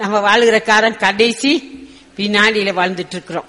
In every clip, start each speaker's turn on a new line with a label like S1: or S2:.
S1: நம்ம வாழுகிற காலம் கடைசி வினாடியில வாழ்ந்துட்டு இருக்கிறோம்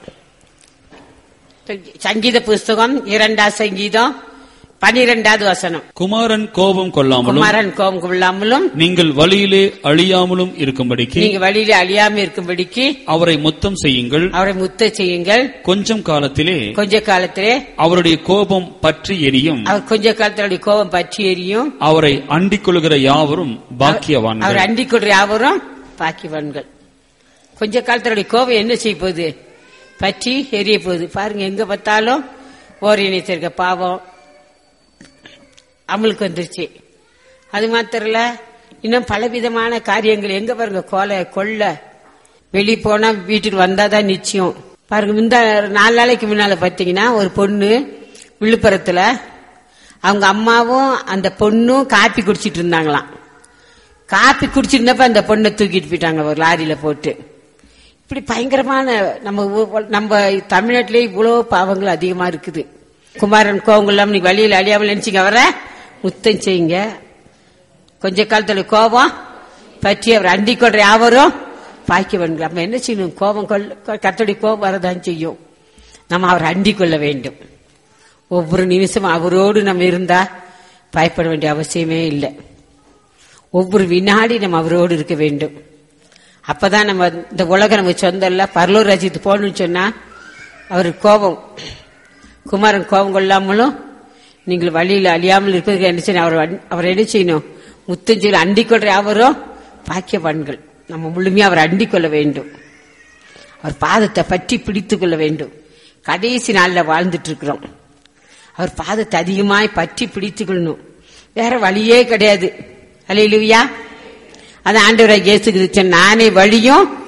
S1: சங்கீத புஸ்தகம் இரண்டாம் சங்கீதம் பனிரெண்டாவது வசனம்
S2: குமாரன் கோபம் கொள்ளாமலும்
S1: குமாரன் கோபம் கொள்ளாமலும்
S2: நீங்கள் வழியிலே அழியாமலும் இருக்கும்படிக்கு
S1: நீங்க வழியில அழியாம இருக்கும்படிக்கு
S2: அவரை முத்தம் செய்யுங்கள்
S1: அவரை முத்த செய்யுங்கள்
S2: கொஞ்சம் காலத்திலே
S1: கொஞ்ச காலத்திலே
S2: அவருடைய கோபம் பற்றி எரியும்
S1: அவர் கொஞ்ச காலத்தினுடைய கோபம் பற்றி எரியும்
S2: அவரை அண்டிக் கொள்கிற யாவரும்
S1: அவர்
S2: பாக்கியவான்கள்
S1: அண்டிக் கொள்ற யாவரும் பாக்கியவான்கள் கொஞ்ச காலத்தினுடைய கோபம் என்ன செய்ய போகுது பற்றி எரிய போகுது பாருங்க எங்க பார்த்தாலும் ஓர் இணைத்திருக்க பாவம் அமலுக்கு வந்துருச்சு அது மாத்திரம் இல்ல இன்னும் பலவிதமான காரியங்கள் எங்க பாருங்க கொலை கொள்ளை வெளியே போனா வீட்டுக்கு வந்தாதான் நிச்சயம் பாருங்க இந்த நாலு நாளைக்கு முன்னால பாத்தீங்கன்னா ஒரு பொண்ணு விழுப்புரத்துல அவங்க அம்மாவும் அந்த பொண்ணும் காப்பி குடிச்சிட்டு இருந்தாங்களாம் காப்பி குடிச்சிருந்தப்ப அந்த பொண்ணை தூக்கிட்டு போயிட்டாங்க ஒரு லாரியில போட்டு இப்படி பயங்கரமான நம்ம ஊ- நம்ம தமிழ்நாட்டிலே இவ்வளவு பாவங்கள் அதிகமா இருக்குது குமாரன் கோவம் இல்லாம நீ வழியில் அழியாமல் நினைச்சீங்க அவரை முத்தம் செய்யுங்க கொஞ்ச காலத்துல கோபம் பற்றி அவர் அண்டிக் கொள்ற யாவரும் பாக்கியவன்கள் நம்ம என்ன செய்யணும் கோபம் கொள்ள கத்தடி கோபம் வரதான் செய்யும் நம்ம அவர் அண்டிக் கொள்ள வேண்டும் ஒவ்வொரு நிமிஷமும் அவரோடு நம்ம இருந்தா பயப்பட வேண்டிய அவசியமே இல்லை ஒவ்வொரு வினாடி நம்ம அவரோடு இருக்க வேண்டும் அப்பதான் நம்ம இந்த உலகம் நமக்கு சொந்தம் இல்ல பரலூர் ராஜ்யத்துக்கு போகணும்னு சொன்னா அவர் கோபம் குமாரன் கோபம் கொள்ளாமலும் நீங்கள் வழியில் அழியாமல் இருப்பதற்கு என்ன செய்யணும் அவர் அன்- அவர் என்ன செய்யணும் முத்தஞ்சல் அண்டிக் கொள்ற அவரும் பாக்கியவான்கள் நம்ம முழுமையா அவர் அண்டிக் கொள்ள வேண்டும் அவர் பாதத்தை பற்றி பிடித்துக் கொள்ள வேண்டும் கடைசி நாள்ல வாழ்ந்துட்டு இருக்கிறோம் அவர் பாதத்தை அதிகமாய் பற்றி பிடித்துக் கொள்ளணும் வேற வழியே கிடையாது அலையிலுயா அது ஆண்டவராக இயேசு கிறிஸ்து நானே வழியும்